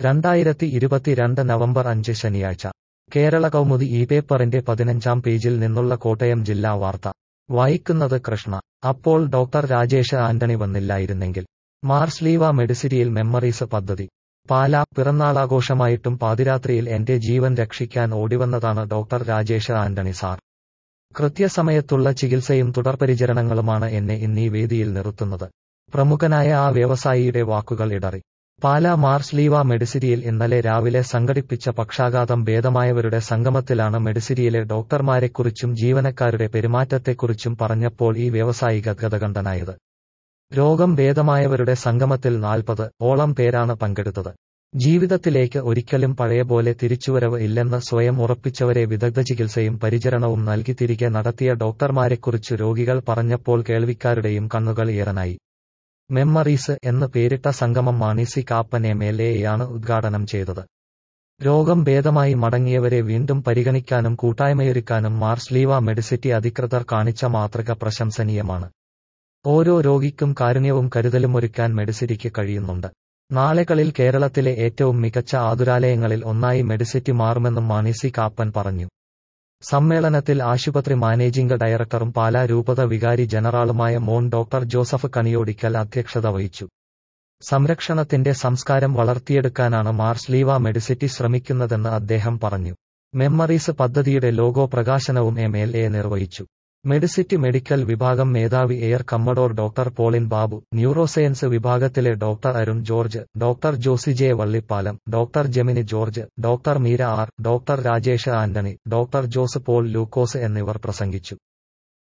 രണ്ടായിരത്തി ഇരുപത്തിരണ്ട് നവംബർ അഞ്ച് ശനിയാഴ്ച കേരള കൗമുദി ഈ പേപ്പറിന്റെ പതിനഞ്ചാം പേജിൽ നിന്നുള്ള കോട്ടയം ജില്ലാ വാർത്ത വായിക്കുന്നത് കൃഷ്ണ അപ്പോൾ ഡോക്ടർ രാജേഷ് ആന്റണി വന്നില്ലായിരുന്നെങ്കിൽ മാർസ്ലീവ മെഡിസിറ്റിയിൽ മെമ്മറീസ് പദ്ധതി പാല പിറന്നാളാഘോഷമായിട്ടും പാതിരാത്രിയിൽ എന്റെ ജീവൻ രക്ഷിക്കാൻ ഓടിവന്നതാണ് ഡോക്ടർ രാജേഷ് ആന്റണി സാർ കൃത്യസമയത്തുള്ള ചികിത്സയും തുടർപരിചരണങ്ങളുമാണ് എന്നെ ഇന്നീ വേദിയിൽ നിർത്തുന്നത് പ്രമുഖനായ ആ വ്യവസായിയുടെ വാക്കുകൾ ഇടറി പാല മാർസ്ലീവ മെഡിസിറ്റിയിൽ ഇന്നലെ രാവിലെ സംഘടിപ്പിച്ച പക്ഷാഘാതം ഭേദമായവരുടെ സംഗമത്തിലാണ് മെഡിസിറ്റിയിലെ ഡോക്ടർമാരെക്കുറിച്ചും ജീവനക്കാരുടെ പെരുമാറ്റത്തെക്കുറിച്ചും പറഞ്ഞപ്പോൾ ഈ വ്യവസായി ഗദ്ഗതകണ്ഠനായത് രോഗം ഭേദമായവരുടെ സംഗമത്തിൽ നാൽപ്പത് ഓളം പേരാണ് പങ്കെടുത്തത് ജീവിതത്തിലേക്ക് ഒരിക്കലും പഴയപോലെ തിരിച്ചുവരവ് ഇല്ലെന്ന് സ്വയം ഉറപ്പിച്ചവരെ വിദഗ്ധ ചികിത്സയും പരിചരണവും നൽകി തിരികെ നടത്തിയ ഡോക്ടർമാരെക്കുറിച്ച് രോഗികൾ പറഞ്ഞപ്പോൾ കേൾവിക്കാരുടെയും കണ്ണുകൾ ഈറനായി മെമ്മറീസ് എന്ന് പേരിട്ട സംഗമം Mani C Kappan M L എയാണ് ഉദ്ഘാടനം ചെയ്തത് രോഗം ഭേദമായി മടങ്ങിയവരെ വീണ്ടും പരിഗണിക്കാനും കൂട്ടായ്മയൊരുക്കാനും മാർസ്ലീവ മെഡിസിറ്റി അധികൃതർ കാണിച്ച മാതൃക പ്രശംസനീയമാണ് ഓരോ രോഗിക്കും കാരുണ്യവും കരുതലും ഒരുക്കാൻ മെഡിസിറ്റിക്ക് കഴിയുന്നുണ്ട് നാളുകളിൽ കേരളത്തിലെ ഏറ്റവും മികച്ച ആതുരാലയങ്ങളിൽ ഒന്നായി മെഡിസിറ്റി മാറുമെന്നും മാണി സി കാപ്പൻ പറഞ്ഞു സമ്മേളനത്തിൽ ആശുപത്രി മാനേജിംഗ് ഡയറക്ടറും പാലാ രൂപത വികാരി ജനറാളുമായ മോൺ ഡോക്ടർ ജോസഫ് കണിയോടിക്കൽ അധ്യക്ഷത വഹിച്ചു സംരക്ഷണത്തിന്റെ സംസ്കാരം വളർത്തിയെടുക്കാനാണ് മാർസ്ലീവ മെഡിസിറ്റി ശ്രമിക്കുന്നതെന്ന് അദ്ദേഹം പറഞ്ഞു മെമ്മറീസ് പദ്ധതിയുടെ ലോഗോ പ്രകാശനവും എം എൽ എ നിർവഹിച്ചു മെഡിസിറ്റി മെഡിക്കൽ വിഭാഗം മേധാവി air commodore doctor Paulin Babu neuroscience വിഭാഗത്തിലെ doctor Arun George doctor Josy J Vallippalam doctor Gemini George doctor Meera R doctor Rajesh Antony doctor Jose Paul Lukose എന്നിവർ പ്രസംഗിച്ചു